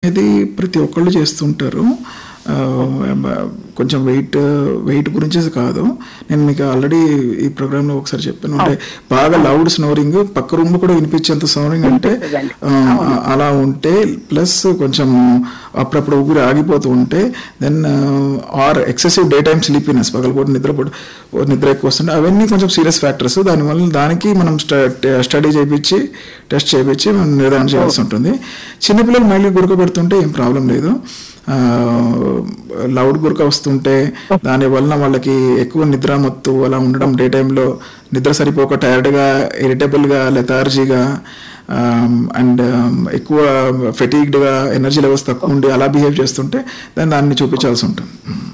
ఇది ప్రతి ఒక్కళ్ళు చేస్తుంటారు ఆ, కొంచెం వెయిట్ వెయిట్ గురించి కాదు నేను మీకు ఆల్రెడీ ఈ ప్రోగ్రాంలో ఒకసారి చెప్పాను అంటే బాగా లౌడ్ స్నోరింగ్ పక్క రూమ్ కూడా వినిపించేంత స్నోరింగ్ అంటే ఆ, అలా ఉంటే ప్లస్ కొంచెం అప్పుడప్పుడు ఊపిరి ఆగిపోతూ ఉంటే then are excessive daytime sleepiness పగలపూట నిద్రపోటు నిద్ర ఎక్కువ వస్తుంటే అవన్నీ కొంచెం సీరియస్ ఫ్యాక్టర్స్ దానివల్ల దానికి మనం స్టడీ చేయించి టెస్ట్ చేయించి మనం నిర్ధారణ చేయాల్సి ఉంటుంది చిన్నపిల్లలు మళ్ళీ గురక పెడుతుంటే ఏం ప్రాబ్లం లేదు లౌడ్ గురక వస్తుంటే దాని వలన వాళ్ళకి ఎక్కువ నిద్ర మత్తు అలా ఉండడం డే టైంలో నిద్ర సరిపోక టైర్డ్గా ఇరిటబుల్గా లెథార్జీగా అండ్ ఎక్కువ ఫెటీగ్డ్గా ఎనర్జీ లెవెల్స్ తక్కువ ఉండి అలా బిహేవ్ చేస్తుంటే దాన్ని దాన్ని చూపించాల్సి ఉంటుంది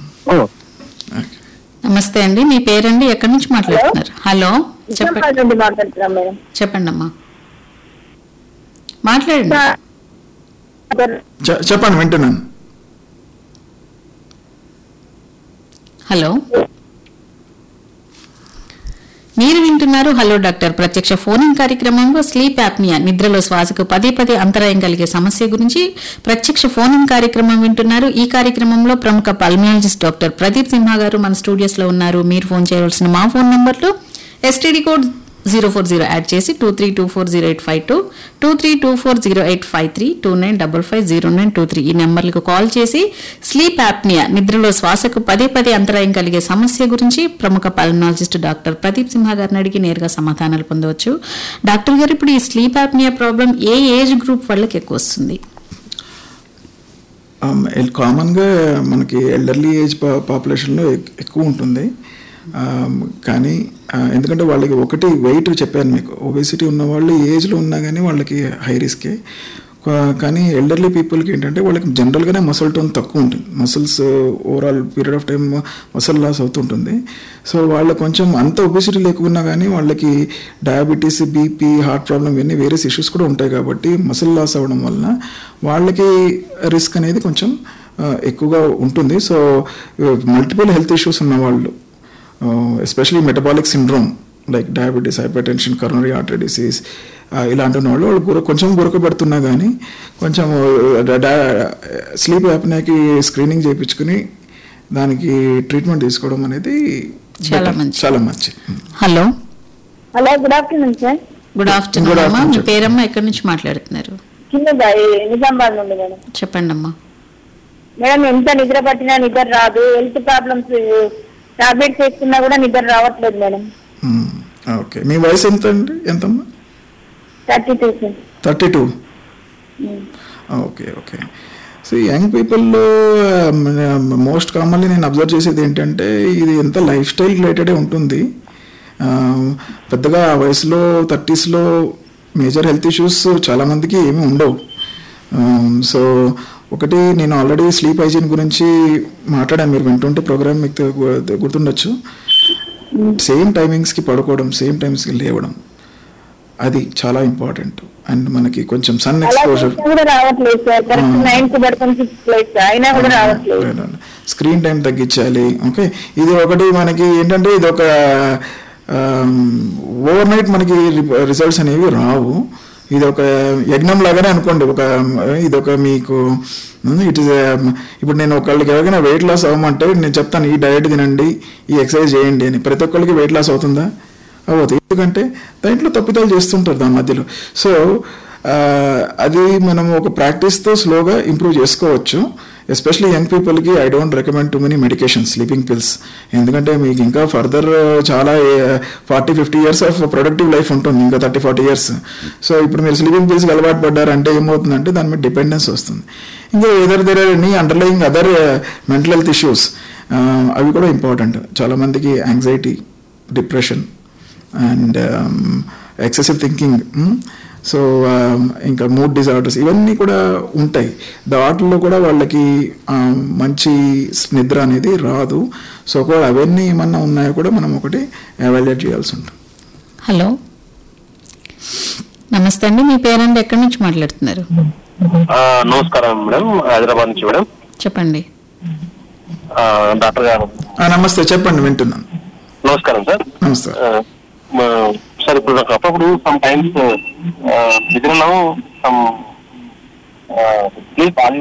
నమస్తే అండి మీ పేరండి ఎక్కడి నుంచి మాట్లాడుతున్నారు హలో చెప్పండి నిజామాబాద్ నుండి మాట్లాడుతున్నాం మేడం చెప్పండి అమ్మా మాట్లాడండి చె- చెప్పండి వింటున్నాను హలో మీరు వింటున్నారు హలో డాక్టర్ ప్రత్యక్ష ఫోనింగ్ కార్యక్రమంలో స్లీప్ యాప్నియా నిద్రలో శ్వాసకు పదే పదే అంతరాయం కలిగే సమస్య గురించి ప్రత్యక్ష ఫోనింగ్ కార్యక్రమం వింటున్నారు ఈ కార్యక్రమంలో ప్రముఖ పల్మియాలజిస్ట్ డాక్టర్ ప్రదీప్ సిన్హా గారు మన స్టూడియోస్ లో ఉన్నారు మీరు ఫోన్ చేయవలసిన మా ఫోన్ నంబర్లు STD code zero four zero add చేసి two three two four zero eight five two two three two four zero eight five three two nine double five zero nine two three ఈ నెంబర్లకు call చేసి sleep apnoea నిద్రలో శ్వాసకు పదే పదే అంతరాయం కలిగే సమస్య గురించి ప్రముఖ పల్మనాలజిస్ట్ డాక్టర్ ప్రదీప్ సింహ గారిని అడిగి నేరుగా సమాధానాలు పొందవచ్చు డాక్టర్ గారు ఇప్పుడు ఈ స్లీప్ యాప్నియా ప్రాబ్లం ఏ ఏజ్ గ్రూప్ వాళ్ళకి ఎక్కువ వస్తుంది కామన్గా మనకి ఎల్డర్లీ ఏజ్ పాపులేషన్లో ఎక్కువ ఉంటుంది Um, కానీ uh, ఎందుకంటే వాళ్ళకి ఒకటి వెయిట్ చెప్పాను మీకు ఒబేసిటీ ఉన్న వాళ్ళు ఏజ్లో ఉన్నా కానీ వాళ్ళకి హై రిస్కే కానీ ఎల్డర్లీ పీపుల్కి ఏంటంటే వాళ్ళకి జనరల్గానే మసల్ టోన్ తక్కువ ఉంటుంది muscles overall period of time muscle loss అవుతుంటుంది సో వాళ్ళకి కొంచెం అంత ఒబేసిటీ లేకున్నా కానీ వాళ్ళకి డయాబెటీస్ బీపీ హార్ట్ ప్రాబ్లం ఇవన్నీ వేరియస్ ఇష్యూస్ కూడా ఉంటాయి కాబట్టి మసిల్ లాస్ అవ్వడం వలన వాళ్ళకి రిస్క్ అనేది కొంచెం ఆ, ఎక్కువగా ఉంటుంది సో మల్టిపుల్ హెల్త్ ఇష్యూస్ ఉన్న వాళ్ళు especially metabolic syndrome like diabetes hypertension coronary artery disease ఇలాంటి ఉన్న వాళ్ళు వాళ్ళు గుర కొంచెం గురకబడుతున్నా కానీ కొంచెం స్లీప్ యాప్నాకి స్క్రీనింగ్ చేయించుకుని దానికి ట్రీట్మెంట్ తీసుకోవడం అనేది చాలా better. మంచిది. చాలా మంచిది hello hello good afternoon sir good afternoon Good అమ్మా afternoon, మీ చెప్పండి. పేరమ్మా ఎక్కడి నుంచి మాట్లాడుతున్నారు చిన్న బాయ్ నిజామాబాద్ నుండి మేడం చెప్పండి అమ్మా మేడం ఎంత నిద్ర పట్టినా నిద్ర రాదు హెల్త్ ప్రాబ్లమ్స్ టాబ్లెట్స్ వేసుకున్నా కూడా నిద్ర రావట్లేదు మేడం మ్మ్. ఓకే మీ వయసు ఎంత అండి ఎంతమ్మా thirty two sir thirty two okay okay so young పీపుల్లో మోస్ట్ కామన్లీ నేను అబ్జర్వ్ చేసేది ఏంటంటే ఇది ఎంత లైఫ్ స్టైల్ రిలేటెడే ఉంటుంది ఆ, పెద్దగా ఆ వయసులో థర్టీస్లో మేజర్ హెల్త్ ఇష్యూస్ చాలామందికి ఏమీ ఉండవు సో ఒకటి నేను ఆల్రెడీ స్లీప్ హైజీన్ గురించి మాట్లాడాను మీరు వింటుంటే ప్రోగ్రామ్ మీకు గు- గుర్తుండొచ్చు సేమ్ టైమింగ్స్కి పడుకోవడం సేమ్ టైమ్స్కి లేవడం అది చాలా ఇంపార్టెంట్ అండ్ మనకి కొంచెం సన్ అలా ఎక్స్పోజర్ చేసినా కూడా రావట్లేదు సార్ కరెక్ట్ నైన్ కి పడుకొని సిక్స్ ప్లేస్ అయినా కూడా రావట్లేదు స్క్రీన్ టైం తగ్గించాలి ఓకే ఇది ఒకటి మనకి ఏంటంటే ఇది ఒక ఓవర్ నైట్ మనకి రిజల్ట్స్ అనేవి రావు ఇది ఒక యజ్ఞం లాగానే అనుకోండి ఒక ఇది ఒక మీకు ఇట్ ఇస్ ఇప్పుడు నేను ఒకళ్ళకి ఎవరికైనా వెయిట్ లాస్ అవ్వమంటే నేను చెప్తాను ఈ డయట్ తినండి ఈ ఎక్సర్సైజ్ చేయండి అని ప్రతి ఒక్కరికి వెయిట్ లాస్ అవుతుందా అవ్వదు ఎందుకంటే దాంట్లో తప్పిదాలు చేస్తుంటారు దాని మధ్యలో సో ఆ, అది మనం ఒక ప్రాక్టీస్తో స్లోగా ఇంప్రూవ్ చేసుకోవచ్చు ఎస్పెషలీ యంగ్ పీపుల్కి I don't recommend to many medication sleeping pills ఎందుకంటే మీకు ఇంకా ఫర్దర్ చాలా forty fifty years of productive life ఉంటుంది ఇంకా థర్టీ ఫార్టీ ఇయర్స్ సో ఇప్పుడు మీరు స్లీపింగ్ పిల్స్కి అలవాటు పడ్డారంటే ఏమవుతుందంటే దాని మీద డిపెండెన్స్ వస్తుంది ఇంకా either there any underlying other mental health issues అవి కూడా ఇంపార్టెంట్ చాలామందికి anxiety depression and excessive thinking so ఇంకా మూడ్ డిజార్డర్స్ ఇవన్నీ కూడా ఉంటాయి వాటిల్లో కూడా వాళ్ళకి um, మంచి నిద్ర అనేది రాదు సో ఒకవేళ అవన్నీ ఏమన్నా ఉన్నాయో కూడా మనం ఒకటి ఎవాల్యుయేట్ చేయాల్సి ఉంటుంది హలో నమస్తే అండి మీ పేరండి ఎక్కడి నుంచి మాట్లాడుతున్నారు ఆ, నమస్కారం మేడం హైదరాబాద్ నుంచి మేడం చెప్పండి ఆ, డాక్టర్ గారు ఆ, నమస్తే చెప్పండి వింటున్నాను నమస్కారం సార్ నమస్తే ఆ, మా- సార్ ఇప్పుడు నాకు అప్పుడప్పుడు సమ్ టైమ్స్ నిద్రలో సమ్ స్లీప్